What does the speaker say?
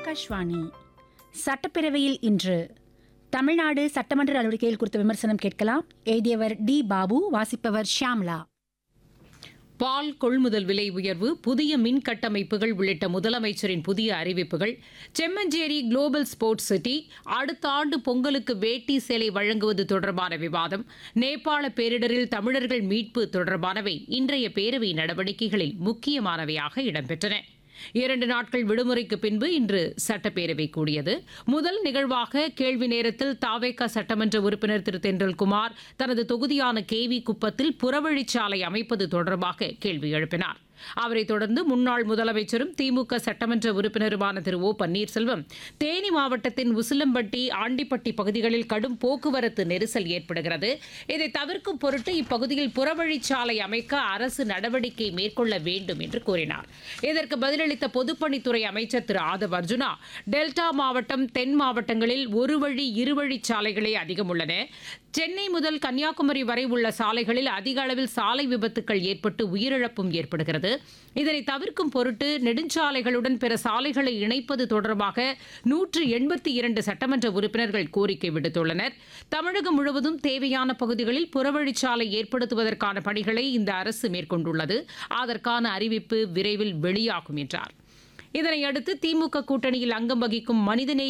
ஆகாஷ்வாணி சட்டப்பேரவையில் இன்று தமிழ்நாடு சட்டமன்ற நடவடிக்கைகள் குறித்த விமர்சனம் கேட்கலாம் எழுதியவர் டி பாபு வாசிப்பவர் ஷியாம்லா பால் கொள்முதல் விலை உயர்வு புதிய மின் கட்டமைப்புகள் உள்ளிட்ட முதலமைச்சரின் புதிய அறிவிப்புகள் செம்மஞ்சேரி குளோபல் ஸ்போர்ட்ஸ் சிட்டி அடுத்த ஆண்டு பொங்கலுக்கு வேட்டி சேலை வழங்குவது தொடர்பான விவாதம் நேபாள பேரிடரில் தமிழர்கள் மீட்பு தொடர்பானவை இன்றைய பேரவை நடவடிக்கைகளில் முக்கியமானவையாக இடம்பெற்றன இரண்டு நாட்கள் விடுமுறைக்கு பின்பு இன்று சட்டப்பேரவை கூடியது முதல் நிகழ்வாக கேள்வி நேரத்தில் தாவேகா சட்டமன்ற உறுப்பினர் திரு தென்றல்குமார் தனது தொகுதியான கேவி குப்பத்தில் புறவழிச்சாலை அமைப்பது தொடர்பாக கேள்வி எழுப்பினார் அவரைத் தொடர்ந்து முன்னாள் முதலமைச்சரும் திமுக சட்டமன்ற உறுப்பினருமான திரு ஓ பன்னீர்செல்வம் தேனி மாவட்டத்தின் உசிலம்பட்டி ஆண்டிப்பட்டி பகுதிகளில் கடும் போக்குவரத்து நெரிசல் ஏற்படுகிறது இதை தவிர்க்கும் பொருட்டு இப்பகுதியில் புறவழிச்சாலை அமைக்க அரசு நடவடிக்கை மேற்கொள்ள வேண்டும் என்று கூறினார் இதற்கு பதிலளித்த பொதுப்பணித்துறை அமைச்சர் திரு ஆதவ் அர்ஜுனா டெல்டா மாவட்டம் தென் மாவட்டங்களில் ஒரு வழி இருவழி சாலைகளே அதிகம் உள்ளன சென்னை முதல் கன்னியாகுமரி வரை உள்ள சாலைகளில் அதிக அளவில் சாலை விபத்துக்கள் ஏற்பட்டு உயிரிழப்பும் ஏற்படுகிறது இதனை தவிர்க்கும் பொருட்டு நெடுஞ்சாலைகளுடன் பிற சாலைகளை இணைப்பது தொடர்பாக நூற்று எண்பத்தி இரண்டு சட்டமன்ற உறுப்பினர்கள் கோரிக்கை விடுத்துள்ளனர் தமிழகம் முழுவதும் தேவையான பகுதிகளில் புறவழிச்சாலை ஏற்படுத்துவதற்கான பணிகளை இந்த அரசு மேற்கொண்டுள்ளது அதற்கான அறிவிப்பு விரைவில் வெளியாகும் என்றார் இதனையடுத்து திமுக கூட்டணியில் அங்கம் வகிக்கும் மனிதநேய